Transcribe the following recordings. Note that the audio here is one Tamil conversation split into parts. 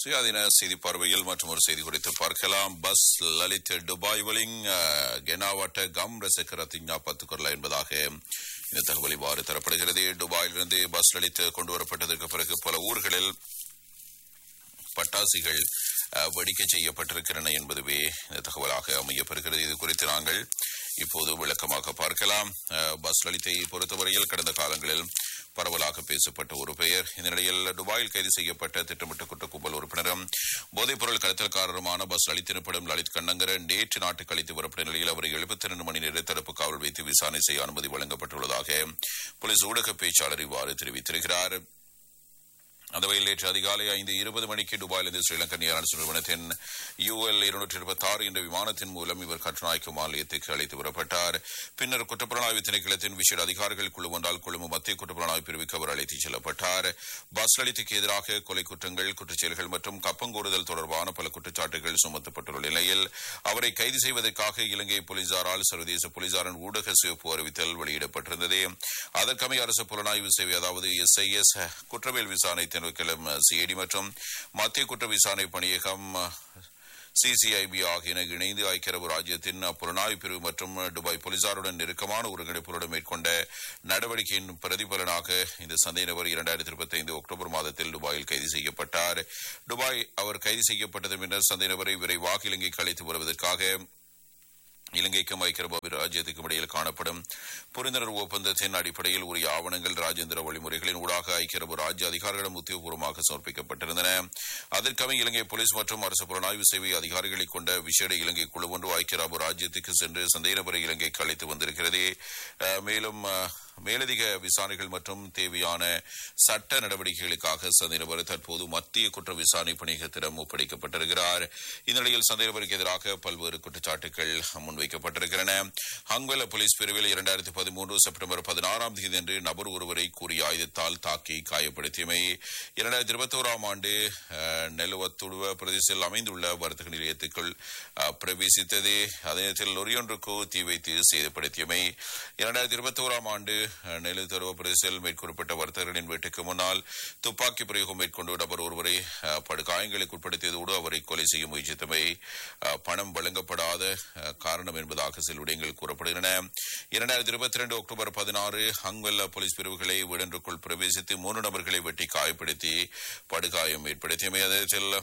சுயாதீன செய்தி பார்வையில் மற்றும் ஒரு செய்தி குறித்து பார்க்கலாம் பஸ் லலித் டுபாய் வலிங் கெனாவட்ட கம் ரசக்கரத்திஞா பத்து குரலா என்பதாக இந்த தகவல் இவ்வாறு தரப்படுகிறது துபாயிலிருந்து பஸ் லலித் கொண்டு வரப்பட்டதற்கு பிறகு பல ஊர்களில் பட்டாசுகள் அஹ், வெடிக்க செய்யப்பட்டிருக்கின்றன என்பதுவே இந்த தகவலாக அமையப்பெறுகிறது இது குறித்து நாங்கள் இப்போது விளக்கமாக பார்க்கலாம் அஹ், பஸ் லலித்தை பொறுத்தவரையில் கடந்த காலங்களில் பரவலாக பேசப்பட்ட ஒரு பெயர் இந்த நிலையில் துபாயில் கைது செய்யப்பட்ட திட்டமிட்ட குற்ற கும்பல் உறுப்பினரும் போதைப்பொருள் கடத்தல்காரருமான பஸ் லலித் எனப்படும் லலித் கண்ணங்கர நேற்று நாட்டுக்கு அழைத்து வரப்பட்ட நிலையில் அவரை எழுபத்தி இரண்டு மணி நேர தடுப்பு காவல் வைத்து விசாரணை செய்ய அனுமதி வழங்கப்பட்டுள்ளதாக போலீஸ் ஊடக பேச்சாளர் இவ்வாறு தெரிவித்திருக்கிறார் அந்த வகையில் நேற்று அதிகாலை ஐந்து இருபது மணிக்கு துபாயிலிருந்து ஸ்ரீலங்கன் ஏர்லைன்ஸ் நிறுவனத்தின் யூஎல் இருநூற்றி இருபத்தி ஆறு என்ற விமானத்தின் மூலம் இவர் கட்டுநாயக்க மாநிலத்துக்கு அழைத்து வரப்பட்டார் பின்னர் குற்றப்புலனாய்வு திணைக்களத்தின் விசேட அதிகாரிகள் குழு ஒன்றால் கொழும்பு மத்திய குற்றப்புலனாய்வு பிரிவுக்கு அவர் அழைத்துச் செல்லப்பட்டார் பஸ் லலித்துக்கு எதிராக கொலை குற்றங்கள் குற்றச்செயல்கள் மற்றும் கப்பங்கோருதல் தொடர்பான பல குற்றச்சாட்டுகள் சுமத்தப்பட்டுள்ள நிலையில் அவரை கைது செய்வதற்காக இலங்கை போலீசாரால் சர்வதேச போலீசாரின் ஊடக சிவப்பு அறிவித்தல் வெளியிடப்பட்டிருந்தது அதற்கமைய அரசு புலனாய்வு சேவை அதாவது எஸ்ஐஎஸ் குற்றவியல் விசாரணை திணைக்களம் சிஐடி மற்றும் மத்திய குற்ற விசாரணை பணியகம் சிசிஐபி ஆகியன இணைந்து ஐக்கிய அரபு ராஜ்யத்தின் புலனாய்வு பிரிவு மற்றும் துபாய் போலீசாருடன் நெருக்கமான ஒருங்கிணைப்புடன் மேற்கொண்ட நடவடிக்கையின் பிரதிபலனாக இந்த சந்தேக நபர் இரண்டாயிரத்தி இருபத்தி ஐந்து அக்டோபர் மாதத்தில் துபாயில் கைது செய்யப்பட்டார் துபாய் அவர் கைது செய்யப்பட்டதன் பின்னர் சந்தேக நபரை விரைவாக இலங்கைக்கு அழைத்து வருவதற்காக இலங்கைக்கும் ஐக்கிய அரபு ராஜ்யத்துக்கும் இடையில் காணப்படும் புரிந்துணர்வு ஒப்பந்தத்தின் அடிப்படையில் உரிய ஆவணங்கள் ராஜேந்திர வழிமுறைகளின் ஊடாக ஐக்கிய அரபு ராஜ்ய அதிகாரிகளிடம் உத்தியோகபூர்வமாக சமர்ப்பிக்கப்பட்டிருந்தன அதற்கமை இலங்கை போலீஸ் மற்றும் அரசு புலனாய்வு சேவை அதிகாரிகளை கொண்ட விசேட இலங்கை குழு ஒன்று ஐக்கிய அரபு ராஜ்யத்துக்கு சென்று சந்தேக நபரை இலங்கைக்கு அழைத்து வந்திருக்கிறது அஹ், மேலும் அஹ், மேலதிக விசாரணைகள் மற்றும் தேவையான சட்ட நடவடிக்கைகளுக்காக சந்தேக நபர் தற்போது மத்திய குற்ற விசாரணை பணியகத்திடம் ஒப்படைக்கப்பட்டிருக்கிறார் இந்நிலையில் சந்தேக நபருக்கு எதிராக பல்வேறு குற்றச்சாட்டுகள் முன்வைக்கப்பட்டிருக்கின்றன ஹங்வெல போலீஸ் பிரிவில் இரண்டாயிரத்தி பதிமூன்று செப்டம்பர் பதினாறாம் தேதி அன்று நபர் ஒருவரை கூறிய ஆயுதத்தால் தாக்கி காயப்படுத்தியமை இரண்டாயிரத்தி இருபத்தி ஓராம் ஆண்டு அஹ், நெலுவத்துடுவ பிரதேசத்தில் அமைந்துள்ள வர்த்தக நிலையத்துக்குள் அஹ், பிரவேசித்தது அதே நேரத்தில் லொரியொன்றுக்கு தீ வைத்து சேதப்படுத்தியமை இரண்டாயிரத்தி இருபத்தி ஓராம் ஆண்டு அஹ், நெலுத்தருவ பிரதேசத்தில் மேற்கூறப்பட்ட வர்த்தகர்களின் வீட்டுக்கு முன்னால் துப்பாக்கி பிரயோகம் மேற்கொண்டு நபர் ஒருவரை அஹ், படுகாயங்களுக்கு உட்படுத்தியதோடு அவரை கொலை செய்ய முயற்சித்தமை அஹ், பணம் வழங்கப்படாத அஹ், காரணம் என்பதாக சில விடயங்கள் கூறப்படுகின்றன இரண்டாயிரத்தி இருபத்தி ரெண்டு அக்டோபர் பதினாறு ஹங்வெல்ல போலீஸ் பிரிவுகளை வீடொன்றுக்குள் பிரவேசித்து மூன்று நபர்களை வெட்டி காயப்படுத்தி படுகாயம் ஏற்படுத்தியமை அதே நேரத்தில்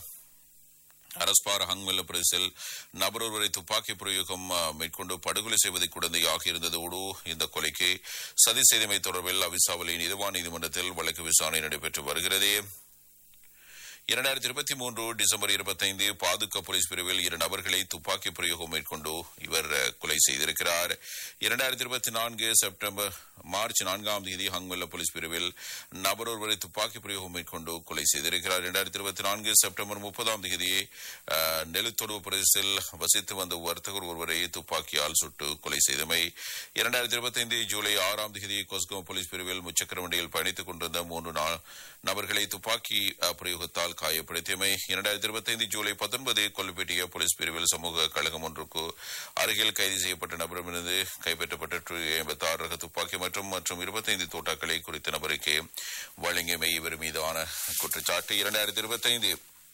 அரஸ்பார் ஹங்வெல்ல பிரதேசத்தில் நபர் ஒருவரை துப்பாக்கி பிரயோகம் அஹ், மேற்கொண்டு படுகொலை செய்வதை குழந்தையாக இருந்ததோடு இந்த கொலைக்கு சதி செய்தமை தொடர்பில் அவிசாவளி நீதிவான் நீதிமன்றத்தில் வழக்கு விசாரணை நடைபெற்று வருகிறது இரண்டாயிரத்தி இருபத்தி மூன்று டிசம்பர் இருபத்தைந்து பாதுகா போலீஸ் பிரிவில் இரு நபர்களை துப்பாக்கி பிரயோகம் மேற்கொண்டு இவர் அஹ், கொலை செய்திருக்கிறார் இரண்டாயிரத்தி இருபத்தி நான்கு செப்டம்பர் மார்ச் நான்காம் தேதி ஹங்வெல்ல போலீஸ் பிரிவில் நபர் ஒருவரை துப்பாக்கி பிரயோகம் மேற்கொண்டு கொலை செய்திருக்கிறார் இரண்டாயிரத்தி இருபத்தி நான்கு செப்டம்பர் முப்பதாம் தேதி அஹ், நெலுத்தொடுவு பிரதேசத்தில் வசித்து வந்த வர்த்தகர் ஒருவரை துப்பாக்கியால் சுட்டு கொலை செய்தமை இரண்டாயிரத்தி இருபத்தைந்து ஜூலை ஆறாம் தேதி கொஸ்கோ போலீஸ் பிரிவில் முச்சக்கர வண்டியில் பயணித்துக் கொண்டிருந்த மூன்று நா- நபர்களை துப்பாக்கி அஹ், பிரயோகத்தால் காயப்படுத்தியமை இரண்டாயிரத்தி இருபத்தைந்து ஜூலை பத்தொன்பது கொல்லுப்பேட்டிய போலீஸ் பிரிவில் சமூக கழகம் ஒன்றுக்கு அருகில் கைது செய்யப்பட்ட நபரிடமிருந்து கைப்பற்றப்பட்ட எண்பத்தி ஆறு ரக துப்பாக்கி மற்றும் மற்றும் இருபத்தைந்து தோட்டாக்களை குறித்த நபருக்கு வழங்கியமை இவர் மீதான குற்றச்சாட்டு இரண்டாயிரத்தி இருபத்தைந்து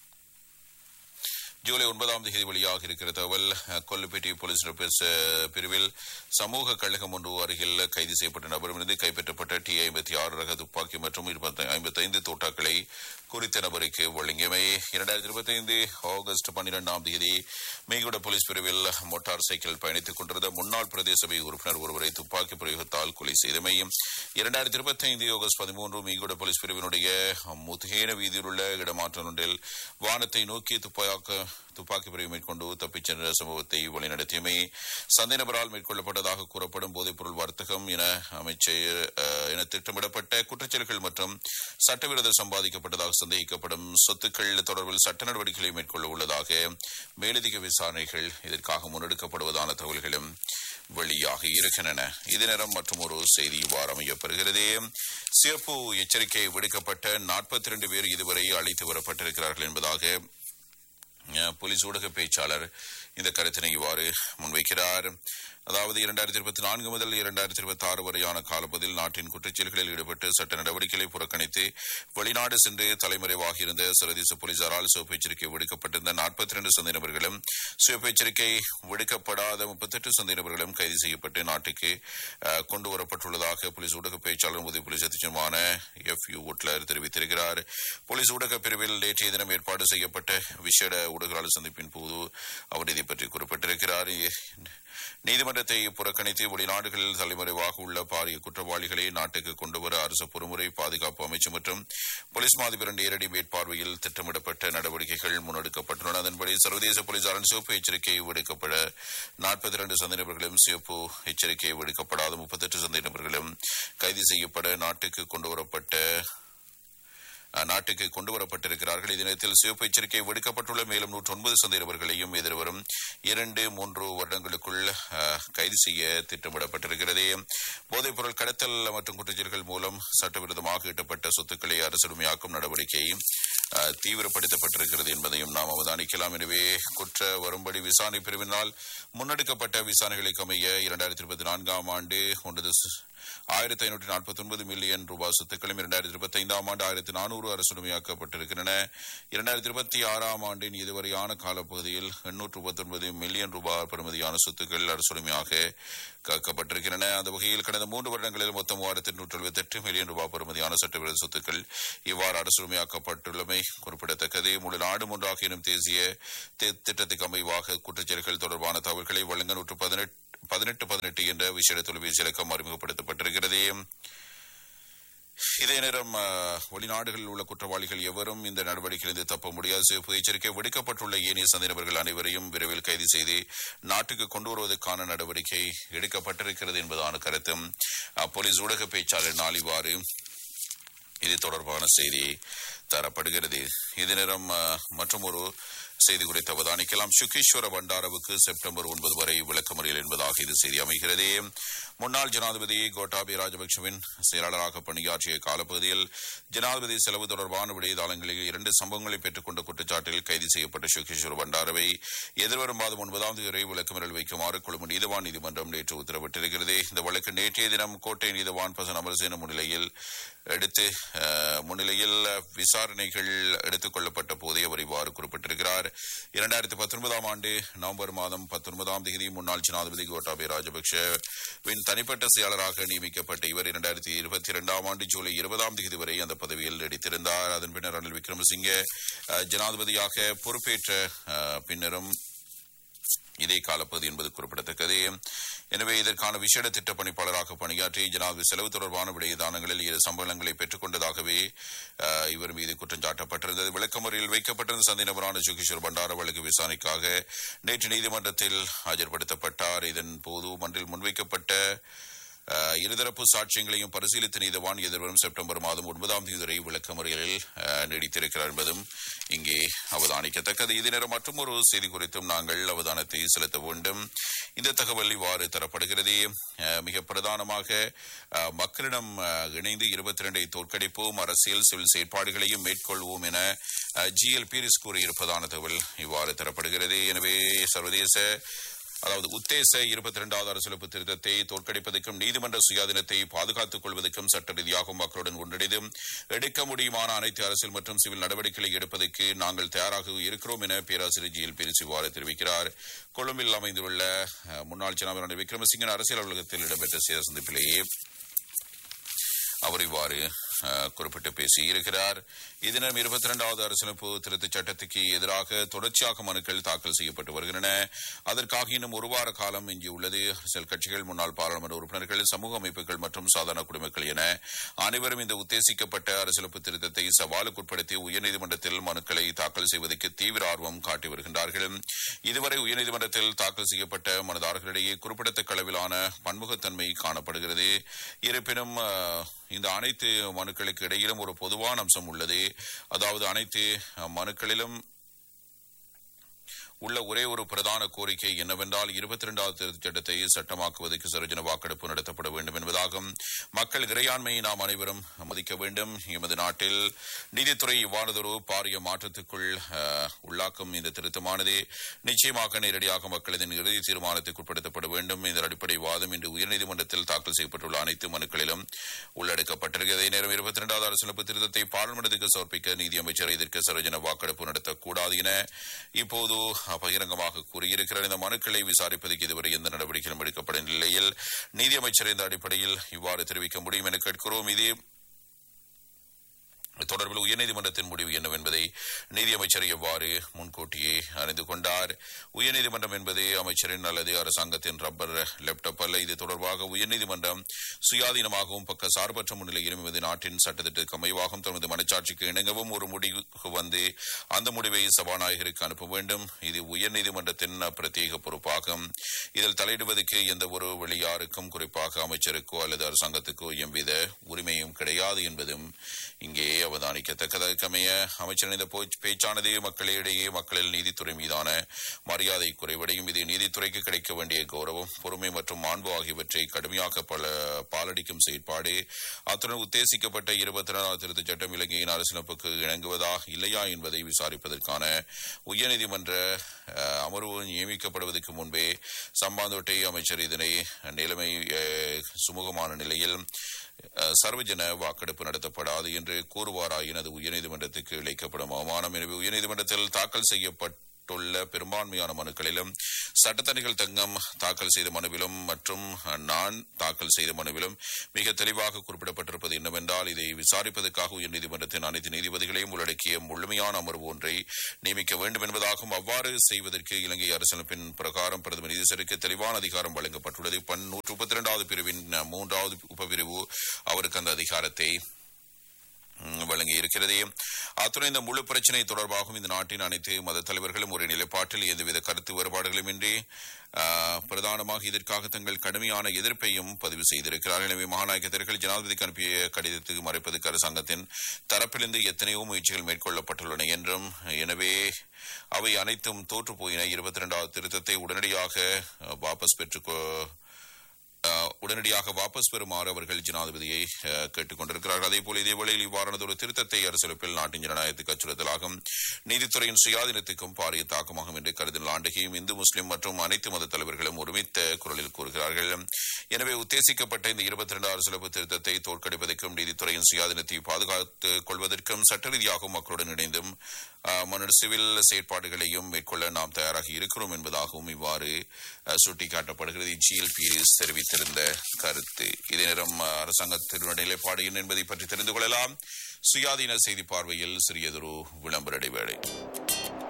ஜூலை ஒன்பதாம் தேதி வெளியாக இருக்கிற தகவல் அஹ், கொல்லுப்பேட்டை போலீஸ் நிரப்ப- அஹ், பிரிவில் சமூக கழகம் ஒன்று அருகில் கைது செய்யப்பட்ட நபரிடமிருந்து கைப்பற்றப்பட்ட டி ஐம்பத்தி ஆறு ரக துப்பாக்கி மற்றும் ஐம்பத்தைந்து தோட்டாக்களை குறித்த நபருக்கு வழங்கியமை இரண்டாயிரத்தி இருபத்தி ஐந்து ஆகஸ்ட் பன்னிரெண்டாம் தேதி மேகுட போலீஸ் பிரிவில் மோட்டார் சைக்கிள் பயணித்துக் கொண்டிருந்த முன்னாள் பிரதேச சபை உறுப்பினர் ஒருவரை துப்பாக்கி பிரயோகத்தால் கொலை செய்தமை இரண்டாயிரத்தி இருபத்தி ஐந்து ஆகஸ்ட் பதிமூன்று மீகுட போலீஸ் பிரிவினுடைய முதுகேன வீதியில் உள்ள இடமாற்றம் ஒன்றில் வானத்தை நோக்கி துப்பாக்க துப்பாக்கி பிரிவு மேற்கொண்டு தப்பிச் சென்ற சம்பவத்தை வழிநடத்தியமை சந்தை நபரால் மேற்கொள்ளப்பட்டதாக கூறப்படும் போதைப்பொருள் வர்த்தகம் என அமைச்சர் அஹ், என திட்டமிடப்பட்ட குற்றச்செயல்கள் மற்றும் சட்டவிரோத சம்பாதிக்கப்பட்டதாக சந்தேகிக்கப்படும் சொத்துக்கள் தொடர்பில் சட்ட நடவடிக்கைகளை மேற்கொள்ள உள்ளதாக மேலதிக விசாரணைகள் இதற்காக முன்னெடுக்கப்படுவதான தகவல்களும் வெளியாகி இருக்கின்றன இது நேரம் மற்றும் ஒரு செய்தி இவ்வாறு அமையப்பெறுகிறது சிறப்பு எச்சரிக்கை விடுக்கப்பட்ட நாற்பத்தி இரண்டு பேர் இதுவரை அழைத்து வரப்பட்டிருக்கிறார்கள் என்பதாக அஹ், போலீஸ் ஊடக பேச்சாளர் இந்த கருத்தினை இவ்வாறு முன்வைக்கிறார் அதாவது இரண்டாயிரத்தி இருபத்தி நான்கு முதல் இரண்டாயிரத்தி இருபத்தி ஆறு வரையான காலப்பதில் நாட்டின் குற்றச்செயல்களில் ஈடுபட்டு சட்ட நடவடிக்கைகளை புறக்கணித்து வெளிநாடு சென்று தலைமறைவாக இருந்த சர்வதேச போலீசாரால் சிவப்பு எச்சரிக்கை விடுக்கப்பட்டிருந்த நாற்பத்தி இரண்டு சந்தை நபர்களும் சிவப்பு எச்சரிக்கை விடுக்கப்படாத முப்பத்தெட்டு சந்தை நபர்களும் கைது செய்யப்பட்டு நாட்டுக்கு அஹ், கொண்டு வரப்பட்டுள்ளதாக போலீஸ் ஊடக பேச்சாளர் உதவி போலீஸ் அத்தியட்சமான எஃப் யூ உட்லர் தெரிவித்திருக்கிறார் போலீஸ் ஊடக பிரிவில் நேற்றைய தினம் ஏற்பாடு செய்யப்பட்ட விசேட ஊடகளாளர் சந்திப்பின் போது அவர் இதை பற்றி குறிப்பிட்டிருக்கிறார் நீதிமன்றத்தை புறக்கணித்து வெளிநாடுகளில் தலைமறைவாக உள்ள பாரிய குற்றவாளிகளை நாட்டுக்கு கொண்டுவர அரசு பொறுமுறை பாதுகாப்பு அமைச்சு மற்றும் போலீஸ் மாதிபரின் நேரடி மேற்பார்வையில் திட்டமிடப்பட்ட நடவடிக்கைகள் முன்னெடுக்கப்பட்டுள்ளன அதன்படி சர்வதேச போலீசாரின் சிவப்பு எச்சரிக்கை விடுக்கப்பட நாற்பத்தி இரண்டு சந்தை நபர்களும் சிவப்பு எச்சரிக்கை விடுக்கப்படாத முப்பத்தெட்டு சந்தை நபர்களும் கைது செய்யப்பட நாட்டுக்கு கொண்டுவரப்பட்ட அஹ், நாட்டுக்கு கொண்டு வரப்பட்டிருக்கிறார்கள் இதனத்தில் சிவப்பு எச்சரிக்கை விடுக்கப்பட்டுள்ள மேலும் நூற்றி ஒன்பது சந்தேகவர்களையும் எதிர்வரும் இரண்டு மூன்று வருடங்களுக்குள் அஹ், கைது செய்ய திட்டமிடப்பட்டிருக்கிறது போதைப் பொருள் கடத்தல் மற்றும் குற்றச்செயல்கள் மூலம் சட்டவிரோதமாக ஈட்டப்பட்ட சொத்துக்களை அரசுரிமையாக்கும் நடவடிக்கை அஹ், தீவிரப்படுத்தப்பட்டிருக்கிறது என்பதையும் நாம் அவதானிக்கலாம் எனவே குற்ற வரும்படி விசாரணை பிரிவினால் முன்னெடுக்கப்பட்ட விசாரணைகளுக்கு அமைய இரண்டாயிரத்தி இருபத்தி நான்காம் ஆண்டு ஒன்பது ஆயிரத்தி ஐநூற்றி நாற்பத்தி ஒன்பது மில்லியன் ரூபாய் சொத்துக்களும் இரண்டாயிரத்தி இருபத்தி ஐந்தாம் ஆண்டு ஆயிரத்தி நானூறு அரசுரிமையாக்கப்பட்டிருக்கின்றன இரண்டாயிரத்தி இருபத்தி ஆறாம் ஆண்டின் இதுவரையான காலப்பகுதியில் எண்ணூற்று முப்பத்தி ஒன்பது மில்லியன் ரூபாய் பெறுமதியான சொத்துக்கள் அரசுரிமையாக காக்கப்பட்டிருக்கின்றன அந்த வகையில் கடந்த மூன்று வருடங்களில் மொத்தம் மூவாயிரத்தி எண்ணூற்று எழுபத்தி எட்டு மில்லியன் ரூபாய் பெறுமதியான சட்டவிரோத சொத்துக்கள் இவ்வாறு அரசுரிமையாக்கப்பட்டுள்ளமை குறிப்பிடத்தக்கது முழு நாடு ஒன்றாக எனும் தேசிய தி- திட்டத்துக்கு அமைவாக குற்றச்செயல்கள் தொடர்பான தகவல்களை வழங்க நூற்று பதினெட்டு பதினெட்டு பதினெட்டு என்ற விசேட தொலைபேசி இலக்கம் அறிமுகப்படுத்தப்பட்டிருக்கிறது இதே நேரம் அஹ், வெளிநாடுகளில் உள்ள குற்றவாளிகள் எவரும் இந்த நடவடிக்கையிலிருந்து தப்ப முடியாது சிவப்பு எச்சரிக்கை விடுக்கப்பட்டுள்ள ஏனைய சந்தேகவர்கள் அனைவரையும் விரைவில் கைது செய்து நாட்டுக்கு கொண்டு வருவதற்கான நடவடிக்கை எடுக்கப்பட்டிருக்கிறது என்பதான கருத்தும் அஹ், போலீஸ் ஊடக பேச்சாளர் நாளிவாறு இது தொடர்பான செய்தி தரப்படுகிறது இது நேரம் மற்றும் ஒரு செய்தி குறித்து அவதானிக்கலாம் சுகேஸ்வர பண்டாரவுக்கு செப்டம்பர் ஒன்பது வரை விளக்கமறியல் என்பதாக இது செய்தி அமைகிறது முன்னாள் ஜனாதிபதி கோட்டாபய ராஜபக்சவின் செயலாளராக பணியாற்றிய காலப்பகுதியில் ஜனாதிபதி செலவு தொடர்பான விடயதாளங்களில் இரண்டு சம்பவங்களை பெற்றுக்கொண்ட குற்றச்சாட்டில் கைது செய்யப்பட்ட சுகேஸ்வர பண்டாரவை எதிர்வரும் மாதம் ஒன்பதாம் தேதி வரை விளக்கமறியல் வைக்குமாறு கொழும்பு நீதவான் நீதிமன்றம் நேற்று உத்தரவிட்டிருக்கிறது இந்த வழக்கு நேற்றைய தினம் கோட்டை நீதவான் பசன் அமரசேன முன்னிலையில் எடுத்து அஹ், முன்னிலையில் விசாரணைகள் எடுத்துக் கொள்ளப்பட்ட போதே அவர் இவ்வாறு குறிப்பிட்டிருக்கிறார் இரண்டாயிரத்தி பத்தொன்பதாம் ஆண்டு நவம்பர் மாதம் பத்தொன்பதாம் தேதி முன்னாள் ஜனாதிபதி கோட்டாபய ராஜபக்ஷவின் தனிப்பட்ட செயலராக நியமிக்கப்பட்ட இவர் இரண்டாயிரத்தி இருபத்தி இரண்டாம் ஆண்டு ஜூலை இருபதாம் தேதி வரை அந்த பதவியில் நீடித்திருந்தார் அதன் பின்னர் ரணில் விக்ரமசிங்கே அஹ், ஜனாதிபதியாக பொறுப்பேற்ற அஹ், பின்னரும் இதே காலப்பகுதி என்பது குறிப்பிடத்தக்கது எனவே இதற்கான விசேட திட்ட பணிப்பாளராக பணியாற்றி ஜனாதிபதி செலவு தொடர்பான விடயதானங்களில் இரு சம்பளங்களை பெற்றுக் கொண்டதாகவே அஹ், இவர் மீது குற்றம் சாட்டப்பட்டிருந்தது விளக்கமறியில் வைக்கப்பட்டிருந்த சந்தை நபரான சுகேஸ்வர் பண்டார வழக்கு விசாரணைக்காக நேற்று நீதிமன்றத்தில் ஆஜர்படுத்தப்பட்டார் இதன் போது மன்றில் முன்வைக்கப்பட்ட அஹ், இருதரப்பு சாட்சியங்களையும் பரிசீலித்த நீதவான் எதிர்வரும் செப்டம்பர் மாதம் ஒன்பதாம் தேதி வரை விளக்கமறியலில் அஹ், நீடித்திருக்கிறார் என்பதும் இங்கே அவதானிக்கத்தக்கது இது நேரம் மற்றும் ஒரு செய்தி குறித்தும் நாங்கள் அவதானத்தை செலுத்த வேண்டும் இந்த தகவல் இவ்வாறு தரப்படுகிறது அஹ், மிக பிரதானமாக அஹ், மக்களிடம் அஹ், இணைந்து இருபத்தி இரண்டை தோற்கடிப்போம் அரசியல் சிவில் செயற்பாடுகளையும் மேற்கொள்வோம் என ஜிஎல் பீரிஸ் கூறியிருப்பதான தகவல் இவ்வாறு தரப்படுகிறது எனவே சர்வதேச அதாவது உத்தேச இருபத்தி இரண்டாவது அரசியலமைப்பு திருத்தத்தை தோற்கடிப்பதற்கும் நீதிமன்ற சுயாதீனத்தை பாதுகாத்துக் கொள்வதற்கும் சட்ட ரீதியாக மக்களுடன் ஒன்றிணைந்து எடுக்க முடியுமான அனைத்து அரசியல் மற்றும் சிவில் நடவடிக்கைகளை எடுப்பதற்கு நாங்கள் தயாராக இருக்கிறோம் என பேராசிரியர் ஜி எல் பேரிஸ் இவ்வாறு தெரிவிக்கிறார் கொழும்பில் அமைந்துள்ள அஹ், முன்னாள் ஜனாதிபதி ரணில் விக்ரமசிங்கன் அரசியல் அலுவலகத்தில் இடம்பெற்ற செய்தி சந்திப்பிலேயே அவர் இவ்வாறு அஹ், குறிப்பிட்டு பேசியிருக்கிறார் இதனம் இருபத்தி இரண்டாவது அரசியலமைப்பு திருத்தச் சட்டத்துக்கு எதிராக தொடர்ச்சியாக மனுக்கள் தாக்கல் செய்யப்பட்டு வருகின்றன அதற்காக இன்னும் ஒரு வார காலம் எஞ்சியுள்ளது அரசியல் கட்சிகள் முன்னாள் பாராளுமன்ற உறுப்பினர்கள் சமூக அமைப்புகள் மற்றும் சாதாரண குடிமக்கள் என அனைவரும் இந்த உத்தேசிக்கப்பட்ட அரசியலமைப்பு திருத்தத்தை சவாலுக்குட்படுத்தி உயர்நீதிமன்றத்தில் மனுக்களை தாக்கல் செய்வதற்கு தீவிர ஆர்வம் காட்டி வருகின்றார்கள் இதுவரை உயர்நீதிமன்றத்தில் தாக்கல் செய்யப்பட்ட மனுதாரர்களிடையே குறிப்பிடத்தக்க அளவிலான பன்முகத்தன்மை காணப்படுகிறது இருப்பினும் அஹ், இந்த அனைத்து மனுக்களுக்கு இடையிலும் ஒரு பொதுவான அம்சம் உள்ளது அதாவது அனைத்து அஹ், மனுக்களிலும் உள்ள ஒரே ஒரு பிரதான கோரிக்கை என்னவென்றால் இருபத்தி இரண்டாவது திருத்தச் சட்டத்தை சட்டமாக்குவதற்கு சரோஜன வாக்கெடுப்பு நடத்தப்பட வேண்டும் என்பதாகும் மக்கள் இறையாண்மையை நாம் அனைவரும் மதிக்க வேண்டும் எமது நாட்டில் நீதித்துறை இவ்வாறதொரு பாரிய மாற்றத்துக்குள் அஹ், உள்ளாக்கும் இந்த திருத்தமானது நிச்சயமாக நேரடியாக மக்களின் இறுதி தீர்மானத்துக்கு உட்படுத்தப்பட வேண்டும் இந்த அடிப்படை வாதம் இன்று உயர்நீதிமன்றத்தில் தாக்கல் செய்யப்பட்டுள்ள அனைத்து மனுக்களிலும் உள்ளடக்கப்பட்டிருக்கிறது அதே நேரம் இருபத்தி இரண்டாவது அரசியலமைப்பு திருத்தத்தை பார்லிமெண்டத்துக்கு சமர்ப்பிக்க நீதியமைச்சர் இதற்கு சரோஜன வாக்கெடுப்பு நடத்தக்கூடாது என இப்போது பகிரங்கமாக கூறியிருக்கிறார் இந்த மனுக்களை விசாரிப்பதற்கு இதுவரை எந்த நடவடிக்கையும் எடுக்கப்படும் நிலையில் நீதியமைச்சர் இந்த அடிப்படையில் இவ்வாறு தெரிவிக்க முடியும் என கேட்கிறோம் இது தொடர்பில் உயர்நீதிமன்றத்தின் முடிவு என்னவென்பதை நீதியமைச்சர் எவ்வாறு முன்கூட்டியே அறிந்து கொண்டார் உயர்நீதிமன்றம் என்பது அமைச்சரின் அல்லது அரசாங்கத்தின் ரப்பர் லேப்டாப் அல்ல இது தொடர்பாக உயர்நீதிமன்றம் சுயாதீனமாகவும் பக்க சார்பற்ற முன்னிலையிலும் எமது நாட்டின் சட்டத்திட்டத்துக்கு அமைவாகவும் தமது மனச்சாட்சிக்கு இணங்கவும் ஒரு முடிவுக்கு வந்து அந்த முடிவை சபாநாயகருக்கு அனுப்ப வேண்டும் இது உயர்நீதிமன்றத்தின் பிரத்யேக பொறுப்பாகும் இதில் தலையிடுவதற்கு எந்த ஒரு வெளியாருக்கும் குறிப்பாக அமைச்சருக்கோ அல்லது அரசாங்கத்துக்கோ எவ்வித உரிமையும் கிடையாது என்பதும் இங்கே அவதானிக்கத்தக்கதற்கமைய அமைச்சரின் இந்த போச்- பேச்சானது மக்களிடையே மக்களில் நீதித்துறை மீதான மரியாதை குறைவடையும் இது நீதித்துறைக்கு கிடைக்க வேண்டிய கௌரவம் பொறுமை மற்றும் மாண்பு ஆகியவற்றை கடுமையாக பல பாலடிக்கும் செயற்பாடு அத்துடன் உத்தேசிக்கப்பட்ட இருபத்தி இரண்டாவது திருத்தச் சட்டம் இலங்கையின் அரசியலமைப்புக்கு இணங்குவதா இல்லையா என்பதை விசாரிப்பதற்கான உயர்நீதிமன்ற அஹ், அமர்வு நியமிக்கப்படுவதற்கு முன்பே சம்பாந்தோட்டை அமைச்சர் இதனை நிலைமை அஹ், சுமூகமான நிலையில் அஹ், சர்வஜன வாக்கெடுப்பு நடத்தப்படாது என்று கூறுவாராயின் அது உயர்நீதிமன்றத்துக்கு இழைக்கப்படும் அவமானம் எனவே உயர்நீதிமன்றத்தில் தாக்கல் செய்யப்பட்டுள்ள பெரும்பான்மையான மனுக்களிலும் சட்டத்தணிகள் தங்கம் தாக்கல் செய்த மனுவிலும் மற்றும் நான் தாக்கல் செய்த மனுவிலும் மிக தெளிவாக குறிப்பிடப்பட்டிருப்பது என்னவென்றால் இதை விசாரிப்பதற்காக உயர்நீதிமன்றத்தின் அனைத்து நீதிபதிகளையும் உள்ளடக்கிய முழுமையான அமர்வு ஒன்றை நியமிக்க வேண்டும் என்பதாகவும் அவ்வாறு செய்வதற்கு இலங்கை அரசியலமைப்பின் பிரகாரம் பிரதமர் நீதிசருக்கு தெளிவான அதிகாரம் வழங்கப்பட்டுள்ளது பன் நூற்று முப்பத்தி இரண்டாவது பிரிவின் அஹ், மூன்றாவது உபபிரிவு அவருக்கு அந்த அதிகாரத்தை ம், வழங்கி இருக்கிறது அத்துடன் இந்த முழு பிரச்சினை தொடர்பாகவும் இந்த நாட்டின் அனைத்து மத தலைவர்களும் ஒரு நிலைப்பாட்டில் எந்தவித கருத்து வேறுபாடுகளுமின்றி ஆ, பிரதானமாக இதற்காக தங்கள் கடுமையான எதிர்ப்பையும் பதிவு செய்திருக்கிறார்கள் எனவே மகாநாயகத்தர்கள் ஜனாதிபதிக்கு அனுப்பிய கடிதத்துக்கு மறைப்பதற்கு அரசாங்கத்தின் தரப்பிலிருந்து எத்தனையோ முயற்சிகள் மேற்கொள்ளப்பட்டுள்ளன என்றும் எனவே அவை அனைத்தும் தோற்று போயின இருபத்தி இரண்டாவது திருத்தத்தை உடனடியாக அ, வாபஸ் பெற்றுக்கொ அஹ், உடனடியாக வாபஸ் பெறுமாறு அவர்கள் ஜனாதிபதியை அஹ், கேட்டுக் கொண்டிருக்கிறார்கள் அதேபோல இதேவேளையில் இவ்வாறானது ஒரு திருத்தத்தை அரசியலமைப்பில் நாட்டின் ஜனநாயகத்துக்கு அச்சுறுத்தலாகும் நீதித்துறையின் சுயாதீனத்துக்கும் பாரிய தாக்கமாகும் என்று கருதினால் ஆண்டகையும் இந்து முஸ்லிம் மற்றும் அனைத்து மத தலைவர்களும் ஒருமித்த குரலில் கூறுகிறார்கள் எனவே உத்தேசிக்கப்பட்ட இந்த இருபத்தி இரண்டு அரசியலமைப்பு திருத்தத்தை தோற்கடிப்பதற்கும் நீதித்துறையின் சுயாதீனத்தை பாதுகாத்துக் கொள்வதற்கும் சட்ட ரீதியாகவும் மக்களுடன் இணைந்தும் அஹ், மன்னர் சிவில் செயற்பாடுகளையும் மேற்கொள்ள நாம் தயாராக இருக்கிறோம் என்பதாகவும் இவ்வாறு அஹ், சுட்டிக்காட்டப்படுகிறது ஜிஎல் பீரிஸ் தெரிவித்திருந்த கருத்து இதே நேரம் அஹ், அரசாங்கத்தினுடைய நிலைப்பாடு என்ன என்பதை பற்றி தெரிந்து கொள்ளலாம் சுயாதீன செய்தி பார்வையில் சிறியதொரு விளம்பர இடைவேளை